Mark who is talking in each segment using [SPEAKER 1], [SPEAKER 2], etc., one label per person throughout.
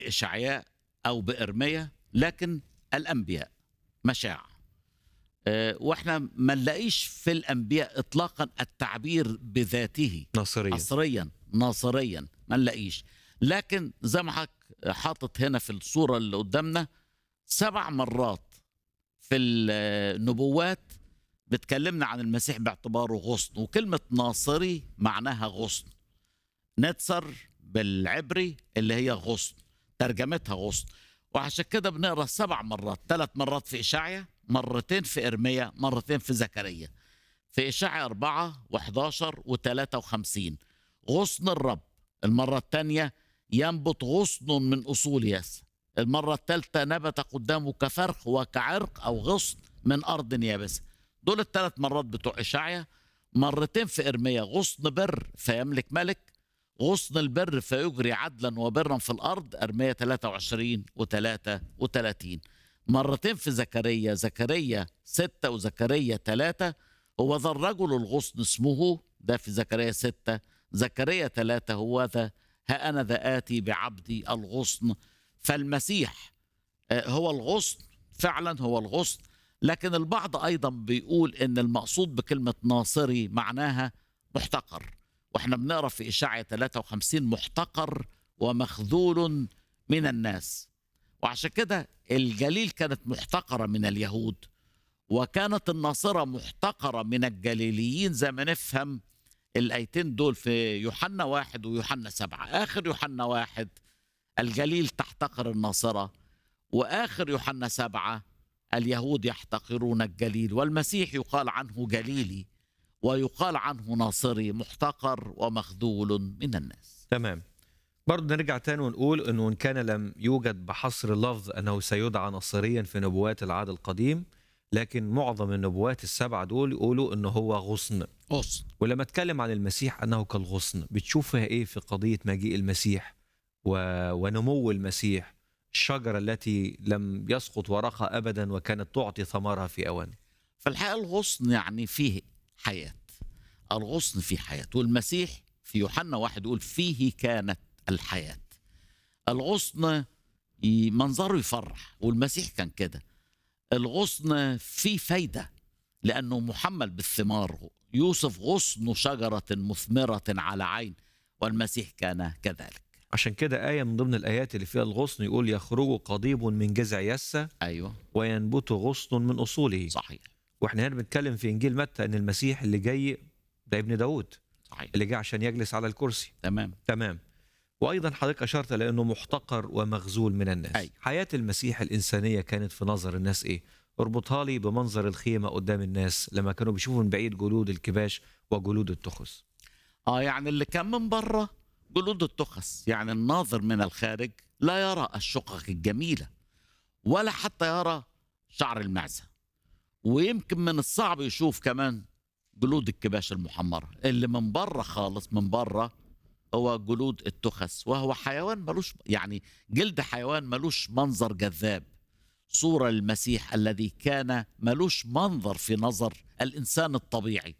[SPEAKER 1] إشعياء أو بإرميا لكن الأنبياء مشاع آه، واحنا ما نلاقيش في الأنبياء إطلاقا التعبير بذاته
[SPEAKER 2] ناصريا
[SPEAKER 1] عصريا ناصريا ما نلاقيش لكن زي ما حضرتك حاطط هنا في الصورة اللي قدامنا سبع مرات في النبوات بتكلمنا عن المسيح باعتباره غصن وكلمة ناصري معناها غصن نتسر بالعبري اللي هي غصن ترجمتها غصن وعشان كده بنقرا سبع مرات ثلاث مرات في إشعيا مرتين في إرميا مرتين في زكريا في إشعيا أربعة و11 و53 غصن الرب المرة الثانية ينبت غصن من أصول ياس المرة الثالثة نبت قدامه كفرخ وكعرق أو غصن من أرض يابسة دول الثلاث مرات بتوع إشعيا مرتين في إرميا غصن بر فيملك ملك غصن البر فيجري عدلا وبرا في الأرض أرميا 23 و33 مرتين في زكريا زكريا ستة وزكريا ثلاثة هو ذا الرجل الغصن اسمه ده في زكريا ستة زكريا ثلاثة هو ذا ها أنا ذا آتي بعبدي الغصن فالمسيح آه، هو الغصن فعلا هو الغصن لكن البعض أيضا بيقول إن المقصود بكلمة ناصري معناها محتقر واحنا بنقرا في إشاعية 53 محتقر ومخذول من الناس وعشان كده الجليل كانت محتقرة من اليهود وكانت الناصرة محتقرة من الجليليين زي ما نفهم الآيتين دول في يوحنا واحد ويوحنا سبعة آخر يوحنا واحد الجليل تحتقر الناصرة وآخر يوحنا سبعة اليهود يحتقرون الجليل والمسيح يقال عنه جليلي ويقال عنه ناصري محتقر ومخذول من الناس
[SPEAKER 2] تمام برضه نرجع تاني ونقول انه ان كان لم يوجد بحصر اللفظ انه سيدعى نصريا في نبوات العهد القديم لكن معظم النبوات السبعه دول يقولوا انه هو غصن
[SPEAKER 1] غصن
[SPEAKER 2] ولما اتكلم عن المسيح انه كالغصن بتشوفها ايه في قضيه مجيء المسيح و... ونمو المسيح الشجره التي لم يسقط ورقها ابدا وكانت تعطي ثمرها في اوانه
[SPEAKER 1] فالحقيقة الغصن يعني فيه حياة الغصن فيه حياة والمسيح في يوحنا واحد يقول فيه كانت الحياة الغصن ي- منظره يفرح والمسيح كان كده الغصن فيه فايدة لأنه محمل بالثمار يوسف غصن شجرة مثمرة على عين والمسيح كان كذلك
[SPEAKER 2] عشان كده آية من ضمن الآيات اللي فيها الغصن يقول يخرج قضيب من جذع يسة
[SPEAKER 1] أيوة
[SPEAKER 2] وينبت غصن من أصوله
[SPEAKER 1] صحيح
[SPEAKER 2] واحنا هنا بنتكلم في إنجيل متى أن المسيح اللي جاي ده ابن داود
[SPEAKER 1] صحيح
[SPEAKER 2] اللي جاي عشان يجلس على الكرسي
[SPEAKER 1] تمام
[SPEAKER 2] تمام وأيضا حضرتك أشرت لأنه محتقر ومغزول من الناس
[SPEAKER 1] أيوة.
[SPEAKER 2] حياة المسيح الإنسانية كانت في نظر الناس إيه اربطها لي بمنظر الخيمة قدام الناس لما كانوا بيشوفوا من بعيد جلود الكباش وجلود التخس
[SPEAKER 1] اه يعني اللي كان من بره جلود التخس يعني الناظر من الخارج لا يرى الشقق الجميلة ولا حتى يرى شعر المعزة ويمكن من الصعب يشوف كمان جلود الكباش المحمرة اللي من بره خالص من بره هو جلود التخس وهو حيوان ملوش يعني جلد حيوان ملوش منظر جذاب صورة المسيح الذي كان ملوش منظر في نظر الإنسان الطبيعي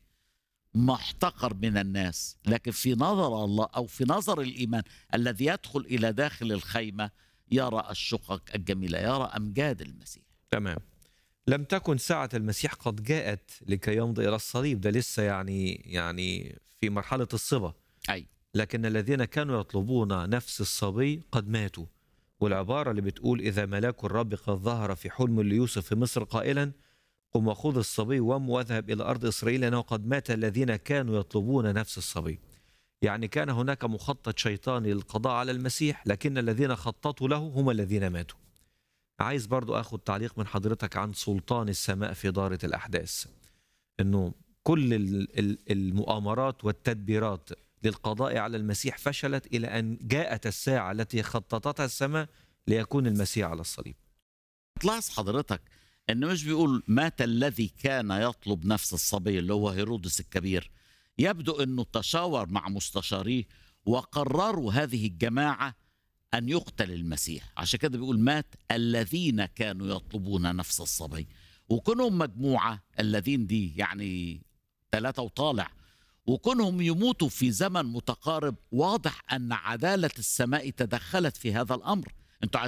[SPEAKER 1] محتقر من الناس لكن في نظر الله او في نظر الايمان الذي يدخل الى داخل الخيمه يرى الشقق الجميله يرى امجاد المسيح
[SPEAKER 2] تمام لم تكن ساعة المسيح قد جاءت لكي يمضي إلى الصليب ده لسه يعني يعني في مرحلة الصبا
[SPEAKER 1] اي
[SPEAKER 2] لكن الذين كانوا يطلبون نفس الصبي قد ماتوا والعبارة اللي بتقول إذا ملاك الرب قد ظهر في حلم ليوسف في مصر قائلا قم وخذ الصبي وم واذهب إلى أرض إسرائيل لأنه قد مات الذين كانوا يطلبون نفس الصبي يعني كان هناك مخطط شيطاني للقضاء على المسيح لكن الذين خططوا له هم الذين ماتوا عايز برضو أخذ تعليق من حضرتك عن سلطان السماء في دارة الأحداث أنه كل ال- ال- المؤامرات والتدبيرات للقضاء على المسيح فشلت إلى أن جاءت الساعة التي خططتها السماء ليكون المسيح على الصليب
[SPEAKER 1] تلاحظ حضرتك انه مش بيقول مات الذي كان يطلب نفس الصبي اللي هو هيرودس الكبير يبدو انه تشاور مع مستشاريه وقرروا هذه الجماعه ان يقتل المسيح عشان كده بيقول مات الذين كانوا يطلبون نفس الصبي وكونهم مجموعه الذين دي يعني ثلاثه وطالع وكونهم يموتوا في زمن متقارب واضح ان عداله السماء تدخلت في هذا الامر انتوا